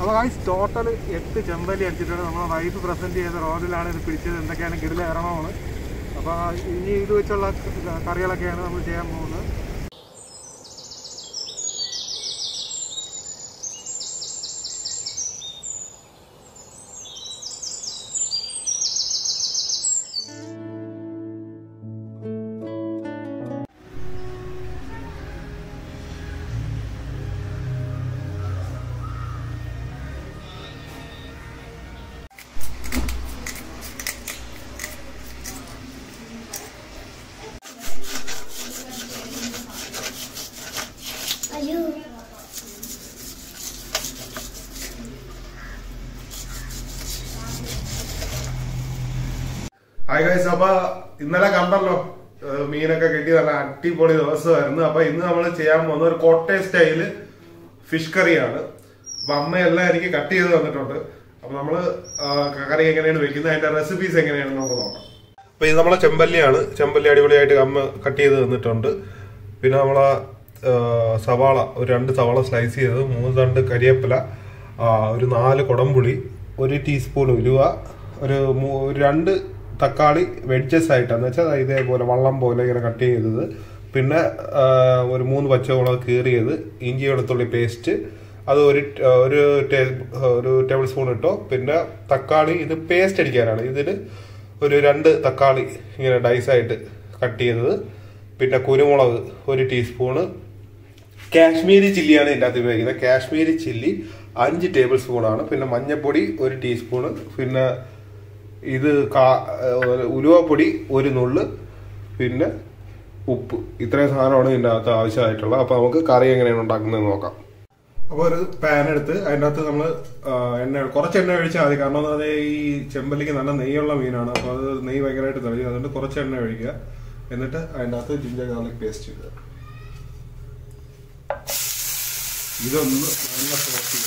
അപ്പോൾ guys total എട്ട് ചെമ്പല്ലി അടിച്ചിട്ടുണ്ട് നമ്മൾ വൈഫ് പ്രസൻറ്റ് ചെയ്ത റോഡിലാണ് ഇത് പിടിച്ചത് എന്തൊക്കെയാണ് കിടില ഇറങ്ങണമെന്ന് അപ്പോൾ ഇനി ഇത് വെച്ചുള്ള കറികളൊക്കെയാണ് നമ്മൾ ചെയ്യാൻ പോകുന്നത് അയ്യോ ഹായ് ഗൈസ് അപ്പൊ ഇന്നലെ കണ്ടല്ലോ ഏഹ് മീനൊക്കെ കിട്ടി നല്ല അടിപൊളി ദിവസമായിരുന്നു അപ്പൊ ഇന്ന് നമ്മൾ ചെയ്യാൻ പോകുന്ന ഒരു കോട്ടയം സ്റ്റൈല് ഫിഷ് കറിയാണ് അപ്പൊ അമ്മയെല്ലാം എനിക്ക് കട്ട് ചെയ്ത് തന്നിട്ടുണ്ട് അപ്പൊ നമ്മള് ആ, കറി എങ്ങനെയാണ് വെക്കുന്നത് അതിന്റെ റെസിപ്പീസ് എങ്ങനെയാണെന്ന് നമുക്ക് നോക്കാം അപ്പൊ ഇത് നമ്മളെ ചെമ്പല്ലിയാണ് ചെമ്പല്ലി അടിപൊളിയായിട്ട് അമ്മ കട്ട് ചെയ്ത് തന്നിട്ടുണ്ട് പിന്നെ നമ്മളെ ആ, സവാള ഒരു രണ്ട് സവാള സ്ലൈസ് ചെയ്തത് മൂന്ന് തണ്ട് കരിയേപ്പില ആ, ഒരു നാല് കുടംപുളി ഒരു ടീസ്പൂൺ ഉലുവ ഒരു മൂ- ഒരു രണ്ട് തക്കാളി വെഡ്ജസ് ആയിട്ടാന്ന് വെച്ചാൽ ഇതേപോലെ വള്ളം പോലെ ഇങ്ങനെ കട്ട് ചെയ്തത് പിന്നെ ആ, ഒരു മൂന്ന് പച്ചമുളക് കീറിയത് ഇഞ്ചി വെളുത്തുള്ളി പേസ്റ്റ് അത് ഒരു ട്- ഒരു ടേ- ഒരു ടേബിൾ സ്പൂൺ ഇട്ടോ പിന്നെ തക്കാളി ഇത് പേസ്റ്റ് അടിക്കാനാണ് ഇതിൽ ഒരു രണ്ട് തക്കാളി ഇങ്ങനെ ഡൈസായിട്ട് കട്ട് ചെയ്തത് പിന്നെ കുരുമുളക് ഒരു ടീസ്പൂണ് കാശ്മീരി ചില്ലിയാണ് ഇതിൻ്റെ അകത്ത് ഉപയോഗിക്കുന്നത് കാശ്മീരി ചില്ലി അഞ്ച് ടേബിൾ സ്പൂണാണ് പിന്നെ മഞ്ഞൾപ്പൊടി ഒരു ടീസ്പൂണ് പിന്നെ ഇത് കാ ഏഹ് ഉലുവപ്പൊടി ഒരു നുള്ള് പിന്നെ ഉപ്പ് ഇത്രയും സാധനമാണ് ഇതിൻ്റെ അകത്ത് ആവശ്യമായിട്ടുള്ളത് അപ്പോൾ നമുക്ക് കറി എങ്ങനെയാണ് ഉണ്ടാക്കുന്നത് നോക്കാം അപ്പോൾ ഒരു പാൻ എടുത്ത് അതിൻ്റെ അകത്ത് നമ്മൾ എണ്ണ കുറച്ച് എണ്ണ ഒഴിച്ചാൽ മതി കാരണം അത് ഈ ചെമ്പല്ലിക്ക് നല്ല നെയ്യുള്ള മീനാണ് അപ്പോൾ അത് നെയ്യ് ഭയങ്കരമായിട്ട് തെളിയും അതുകൊണ്ട് കുറച്ച് എണ്ണ ഒഴിക്കുക എന്നിട്ട് അതിൻ്റെ അകത്ത് ജിഞ്ചർ ഗാർലിക് പേസ്റ്റ് ഇടുക ഇതൊന്ന് നല്ല സോസ് ചെയ്യുക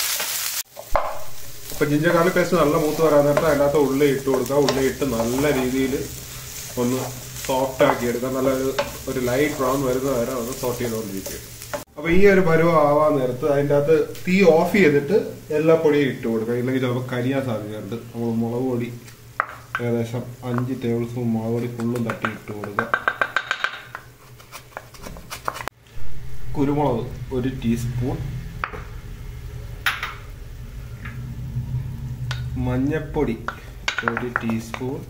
അപ്പൊ ജിഞ്ചർ ഗാർലിക് പേസ്റ്റ് നല്ല മൂത്ത് വരാൻ നേരത്തെ അതിനകത്ത് ഉള്ളി ഇട്ട് കൊടുക്കുക ഉള്ളി ഇട്ട് നല്ല രീതിയിൽ ഒന്ന് സോഫ്റ്റ് ആക്കി എടുക്കുക നല്ല ഒരു ഒരു ലൈറ്റ് ബ്രൗൺ വരുന്ന വരെ ഒന്ന് സോട്ട് ചെയ്തുകൊണ്ടിരിക്കുക അപ്പൊ ഈ ഒരു പരുവം ആവാൻ നേരത്ത് അതിൻ്റെ അകത്ത് തീ ഓഫ് ചെയ്തിട്ട് എല്ലാ പൊടിയും ഇട്ട് കൊടുക്കുക ഇല്ലെങ്കിൽ ചിലപ്പോൾ കരിയാൻ സാധ്യതയുണ്ട് നമ്മൾ മുളക് പൊടി ഏകദേശം അഞ്ച് ടേബിൾ സ്പൂൺ മുളക് പൊടി ഫുള്ളും തട്ടി ഇട്ട് കൊടുക്കുക കുരുമുളക് ഒരു ടീസ്പൂൺ മഞ്ഞപ്പൊടി ഒരു ടീസ്പൂൺ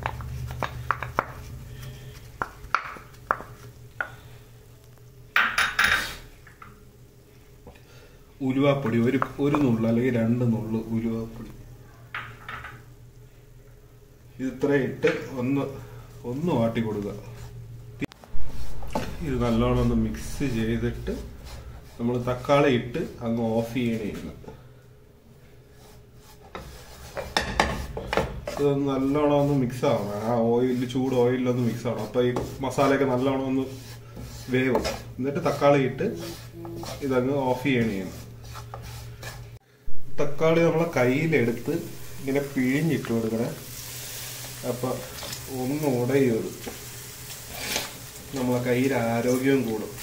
ഉലുവാപ്പൊടി ഒരു ഒരു നുള്ളു അല്ലെങ്കിൽ രണ്ട് നുള്ളു ഉലുവാപ്പൊടി ഇത് ഇത്രയും ഇട്ട് ഒന്ന് ഒന്ന് വാട്ടി കൊടുക്കുക ഇത് നല്ലോണം ഒന്ന് മിക്സ് ചെയ്തിട്ട് നമ്മൾ തക്കാളി ഇട്ട് അങ്ങ് ഓഫ് ചെയ്യണേരുന്നു ഇത് നല്ലോണം ഒന്ന് മിക്സ് ആവണം ആ ഓയിൽ ചൂട് ഓയിലൊന്ന് മിക്സ് ആവണം അപ്പൊ ഈ മസാലയൊക്കെ നല്ലോണം ഒന്ന് വേവും എന്നിട്ട് തക്കാളി ഇട്ട് ഇതങ്ങ് ഓഫ് ചെയ്യണേന്ന് തക്കാളി നമ്മളെ കയ്യിലെടുത്ത് ഇങ്ങനെ പിഴിഞ്ഞിട്ട് കൊടുക്കണേ അപ്പൊ ഒന്ന് ഉടയും നമ്മളെ കയ്യിൽ ആരോഗ്യവും കൂടും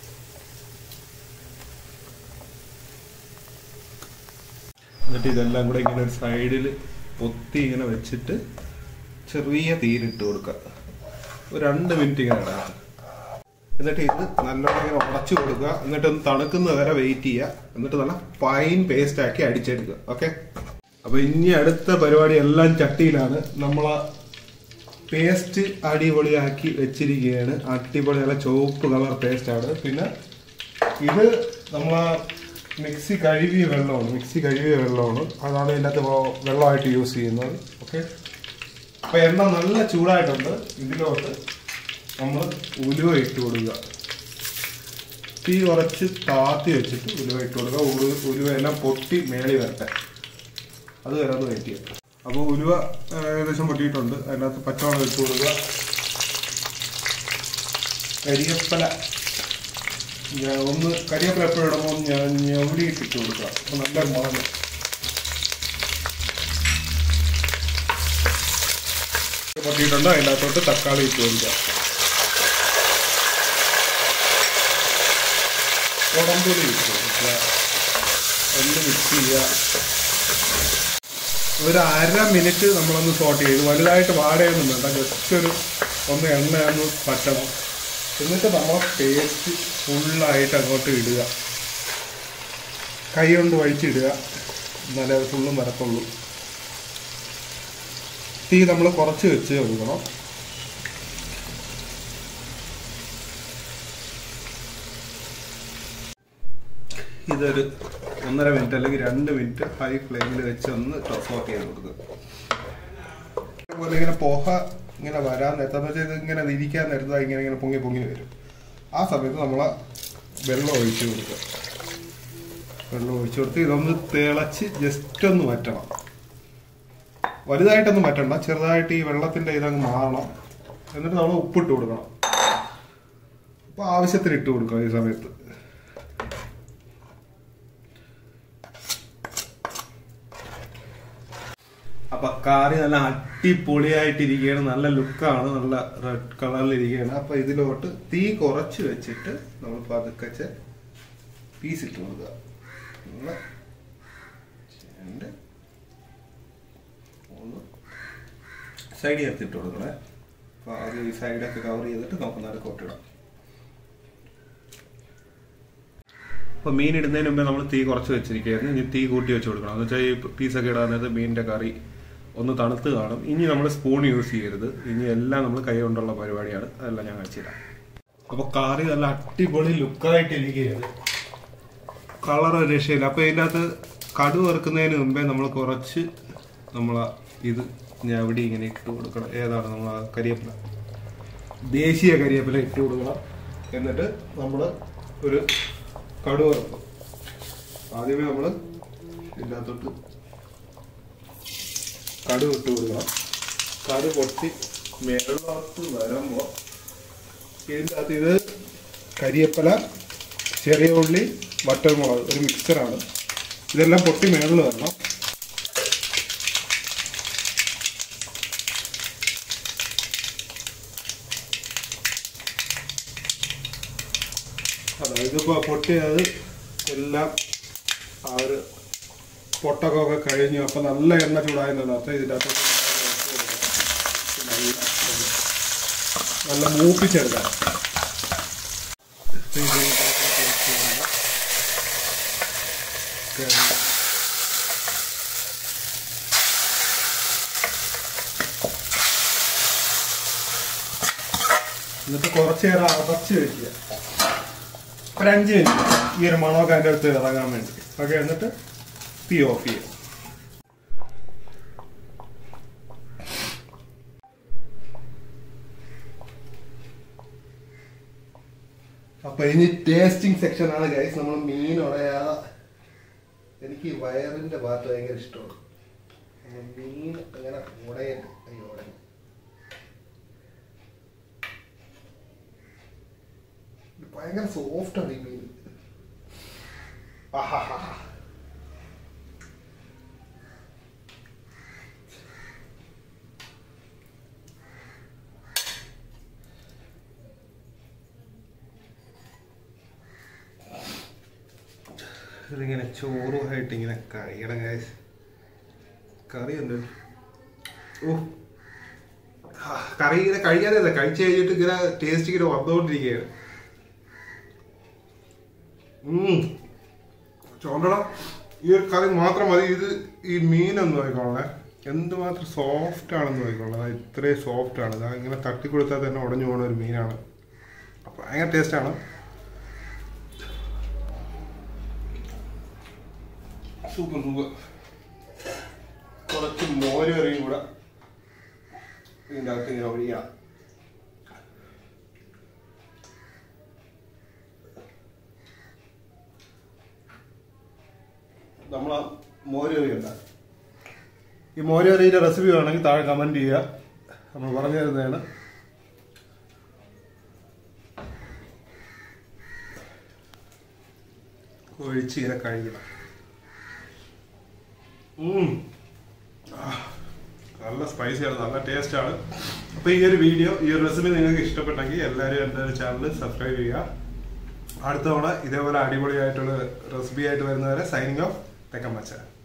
എന്നിട്ട് ഇതെല്ലാം കൂടെ ഇങ്ങനെ ഒരു സൈഡിൽ പൊത്തി ഇങ്ങനെ വെച്ചിട്ട് ചെറിയ തീരിട്ട് കൊടുക്കുക ഒരു രണ്ട് മിനിറ്റ് ഇങ്ങനെ ഇടാം എന്നിട്ട് ഇത് നല്ലോണം ഇങ്ങനെ ഉടച്ചു കൊടുക്കുക എന്നിട്ട് ഒന്ന് തണുക്കുന്ന വരെ വെയിറ്റ് ചെയ്യുക എന്നിട്ട് നല്ല ഫൈൻ പേസ്റ്റ് ആക്കി അടിച്ചെടുക്കുക ഓക്കെ അപ്പൊ ഇനി അടുത്ത പരിപാടി എല്ലാം ചട്ടിയിലാണ് നമ്മളെ പേസ്റ്റ് അടിപൊളിയാക്കി വെച്ചിരിക്കുകയാണ് അടിപൊളി നല്ല ചുവപ്പ് കളർ പേസ്റ്റ് ആണ് പിന്നെ ഇത് നമ്മളെ മിക്സി കഴുകിയ വെള്ളമാണ് മിക്സി കഴുകിയ വെള്ളമാണ് അതാണ് ഇതിൻ്റെ അകത്ത് വെ- വെള്ളമായിട്ട് യൂസ് ചെയ്യുന്നത് ഓക്കെ അപ്പൊ എണ്ണ നല്ല ചൂടായിട്ടുണ്ട് ഇതിലോട്ട് നമ്മൾ ഉലുവ ഇട്ട് കൊടുക്കുക തീ കുറച്ച് താത്തി വെച്ചിട്ട് ഉലുവ ഇട്ട് കൊടുക്കുക ഉലു ഉലുവ എല്ലാം പൊട്ടി മേളി വരട്ടെ അത് വരെ ഒന്ന് വെയിറ്റ് ചെയ്യാം അപ്പോൾ ഉലുവ ആ, ഏകദേശം പൊട്ടിയിട്ടുണ്ട് അതിനകത്ത് പച്ചവെള്ളം ഇട്ട് കൊടുക്കുക കരിയപ്പല ഞാൻ ഒന്ന് കരിയപ്പല എപ്പോഴും ഇടുമ്പോൾ ഞാൻ ഞെവിടിയിട്ട് ഇട്ട് കൊടുക്കുക അപ്പോൾ നല്ല മണം പൊട്ടിയിട്ടുണ്ട് അതിൻ്റെ അകത്തോട്ട് തക്കാളി ഇട്ട് കൊടുക്കുക ഉടമ്പുളി ഇട്ട് കൊടുക്കുക ഒന്ന് മിക്സ് ചെയ്യുക ഒരു അര മിനിറ്റ് നമ്മളൊന്ന് സോട്ട് ചെയ്ത് വലുതായിട്ട് വാടയൊന്നും വേണ്ട ജസ്റ്റ് ഒരു ഒന്ന് എണ്ണ ഒന്ന് പറ്റണം എന്നിട്ട് നമ്മൾ പേസ്റ്റ് ഫുള്ളായിട്ട് അങ്ങോട്ട് ഇടുക കൈ കൊണ്ട് വഴിച്ചിടുക എന്നാലേ അത് ഫുള്ളും വരത്തുള്ളൂ തീ നമ്മൾ കുറച്ച് വെച്ച് കൊടുക്കണം ഇതൊരു ഒന്നര മിനിറ്റ് അല്ലെങ്കിൽ രണ്ട് മിനിറ്റ് ഹൈ ഫ്ലെയിമിൽ വെച്ച് ഒന്ന് സോട്ട് ചെയ്ത് കൊടുക്കുക അതുപോലെ ഇങ്ങനെ പുക ഇങ്ങനെ വരാൻ നേരത്തെന്ന് വെച്ചാൽ ഇത് ഇങ്ങനെ ഇരിക്കാൻ നേരത്ത് ഇങ്ങനെ ഇങ്ങനെ പൊങ്ങി പൊങ്ങി വരും ആ സമയത്ത് നമ്മൾ വെള്ളം ഒഴിച്ച് കൊടുക്കുക വെള്ളം ഒഴിച്ച് കൊടുത്ത് ഇതൊന്ന് തിളച്ച് ജസ്റ്റ് ഒന്ന് വറ്റണം വലുതായിട്ടൊന്നും വറ്റണ്ട ചെറുതായിട്ട് ഈ വെള്ളത്തിന്റെ ഇതങ്ങ് മാറണം എന്നിട്ട് നമ്മൾ ഉപ്പിട്ട് കൊടുക്കണം അപ്പൊ ആവശ്യത്തിന് ഇട്ട് കൊടുക്കണം ഈ സമയത്ത് അപ്പൊ കറി നല്ല അടിപൊളിയായിട്ടിരിക്കുകയാണ് നല്ല ലുക്കാണ് നല്ല റെഡ് കളറിൽ ഇരിക്കുകയാണ് അപ്പൊ ഇതിലോട്ട് തീ കുറച്ച് വെച്ചിട്ട് നമ്മൾ പതുക്കെ പീസ് ഇട്ട് കൊടുക്കുക ഒന്ന് രണ്ട് മൂന്ന് സൈഡ് ചേർത്തിട്ട് കൊടുക്കണേ അപ്പൊ അത് ഈ സൈഡൊക്കെ കവർ ചെയ്തിട്ട് നമുക്ക് നടുക്കോട്ടിടാം അപ്പോൾ മീൻ ഇടുന്നതിന് മുമ്പേ നമ്മൾ തീ കുറച്ച് വെച്ചിരിക്കുകയായിരുന്നു ഇനി തീ കൂട്ടി വെച്ച് കൊടുക്കണം എന്ന് വെച്ചാൽ ഈ പീസൊക്കെ ഇടാൻ നേരത്ത് മീനിന്റെ കറി ഒന്ന് തണുത്ത് കാണും ഇനി നമ്മൾ സ്പൂൺ യൂസ് ചെയ്യരുത് ഇനി എല്ലാം നമ്മൾ കൈ കൊണ്ടുള്ള പരിപാടിയാണ് അതെല്ലാം ഞാൻ കഴിച്ചിടാം അപ്പോൾ കറി നല്ല അടിപൊളി ലുക്കായിട്ടിരിക്കുകയാണ് കളർ ഒരു രക്ഷയില്ല അപ്പോൾ ഇതിനകത്ത് കടു വറുക്കുന്നതിന് മുമ്പേ നമ്മൾ കുറച്ച് നമ്മൾ ഇത് ഞാൻ അവിടെ ഇങ്ങനെ ഇട്ട് കൊടുക്കണം ഏതാണ് നമ്മൾ കരിയേപ്പില ദേശീയ കരിയേപ്പില ഇട്ട് കൊടുക്കണം എന്നിട്ട് നമ്മൾ ഒരു കടു വറുക്കും ആദ്യമേ നമ്മൾ ഇതിനകത്തോട്ട് കടു ഇട്ട് കൊടുക്കണം കടു പൊട്ടി മേളോട്ട് വരുമ്പോൾ ഇതിൻ്റെ അകത്ത് ഇത് കരിയപ്പല ചെറിയ ഉള്ളി വട്ടൽമുളക് ഒരു മിക്സറാണ് ഇതെല്ലാം പൊട്ടി മേളിൽ വരണം അതെ ഇതിപ്പോൾ പൊട്ടിയത് എല്ലാം ആ ഒരു പൊട്ടക്കൊക്കെ കഴിഞ്ഞു അപ്പം നല്ല എണ്ണ ചൂടായെന്നല്ല അപ്പം ഇതിൻ്റെ അകത്തോട്ട് നല്ല നല്ല മൂപ്പിച്ചെടുക്കാം ഇത് ഇതിനകത്തോട്ട് ഒഴിച്ച് കൊടുക്കുക. കറി. എന്നിട്ട് കുറച്ച് നേരം അടച്ച് വെക്കുക ഒരു അഞ്ച് മിനിറ്റ് ഈ ഒരു മണമൊക്കെ അതിൻ്റെ അടുത്ത് ഇറങ്ങാൻ വേണ്ടി ഓക്കെ എന്നിട്ട് തീ ഓഫ് ചെയ്യുക അപ്പൊ ഇനി ടേസ്റ്റിംഗ് സെക്ഷൻ ആണ് ഗൈസ് നമ്മൾ മീൻ ഉടയാതെ എനിക്ക് ഈ വയറിന്റെ ഭാഗത്ത് ഭയങ്കര ഇഷ്ടമാണ് നമ്മൾ മീൻ അങ്ങനെ ഉടയുണ്ട് അയ്യോ ഉടയും ഇത് ഭയങ്കര സോഫ്റ്റ് ആണ് ഈ മീൻ ആഹാഹാ. ഇതിങ്ങനെ ചോറുമായിട്ട് ഇങ്ങനെ കഴിയണം ഗൈസ് കറി ഉണ്ട് ഓ ആ, കറി ഇങ്ങനെ കഴിയാതെ കഴിച്ചു കഴിഞ്ഞിട്ട് ഇങ്ങനെ ടേസ്റ്റ് ഇങ്ങനെ വന്നുകൊണ്ടിരിക്കുകയാണ് ഉം. ചോണ്ടട ഈ ഒരു കറി മാത്രം മതി ഇത് ഈ മീനൊന്നും നോക്കിക്കോളേ എന്തുമാത്രം സോഫ്റ്റ് ആണെന്ന് നോക്കിക്കോളെ ഇത്രയും സോഫ്റ്റ് ആണ് ഇതാ ഇങ്ങനെ തട്ടിക്കൊടുത്താൽ തന്നെ ഉടഞ്ഞു പോകുന്ന ഒരു മീനാണ് അപ്പൊ ഭയങ്കര ടേസ്റ്റാണ് സൂപ്പർ സൂപ്പർ കുറച്ച് മോര് കറിയും കൂടെ ഇതിൻ്റെ അകത്ത് ഇങ്ങനെ ഒഴിയാം നമ്മൾ ആ മോര് കറി ഉണ്ടാക്കും ഈ മോര് കറിയുടെ റെസിപ്പി വേണമെങ്കിൽ താഴെ കമൻറ്റ് ചെയ്യുക നമ്മൾ പറഞ്ഞു തരുന്നതാണ് ഒഴിച്ച് ഇങ്ങനെ കഴിക്കണം ഉം. ആ, നല്ല സ്പൈസിയാണ് നല്ല ടേസ്റ്റ് ആണ് അപ്പൊ ഈ ഒരു വീഡിയോ ഈ ഒരു റെസിപ്പി നിങ്ങൾക്ക് ഇഷ്ടപ്പെട്ടെങ്കിൽ എല്ലാവരും എൻ്റെ ചാനൽ സബ്സ്ക്രൈബ് ചെയ്യുക അടുത്ത തവണ ഇതേപോലെ അടിപൊളിയായിട്ടുള്ള റെസിപ്പി ആയിട്ട് വരുന്നവരെ സൈനിങ് ഓഫ് തെക്കൻ മച്ചാൻ